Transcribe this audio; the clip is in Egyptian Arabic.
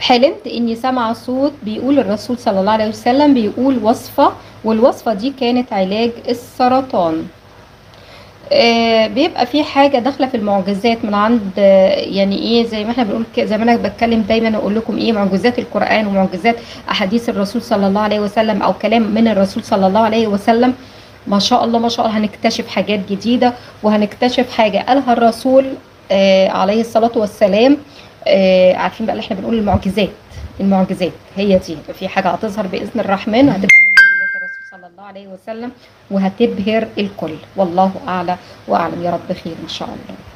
حلمت اني سامعه صوت بيقول الرسول صلى الله عليه وسلم بيقول وصفه والوصفه دي كانت علاج السرطان آه، بيبقى في حاجه داخله في المعجزات من عند آه، يعني ايه زي ما احنا بنقول ك- زي ما انا بتكلم دايما اقول لكم ايه معجزات القران ومعجزات احاديث الرسول صلى الله عليه وسلم او كلام من الرسول صلى الله عليه وسلم ما شاء الله ما شاء الله هنكتشف حاجات جديده وهنكتشف حاجه قالها الرسول آه، عليه الصلاه والسلام آه، عارفين بقى اللي احنا بنقول المعجزات المعجزات هي دي في حاجه هتظهر باذن الرحمن وهتبقى من معجزات الرسول صلى الله عليه وسلم وهتبهر الكل والله اعلى واعلم يا رب خير ان شاء الله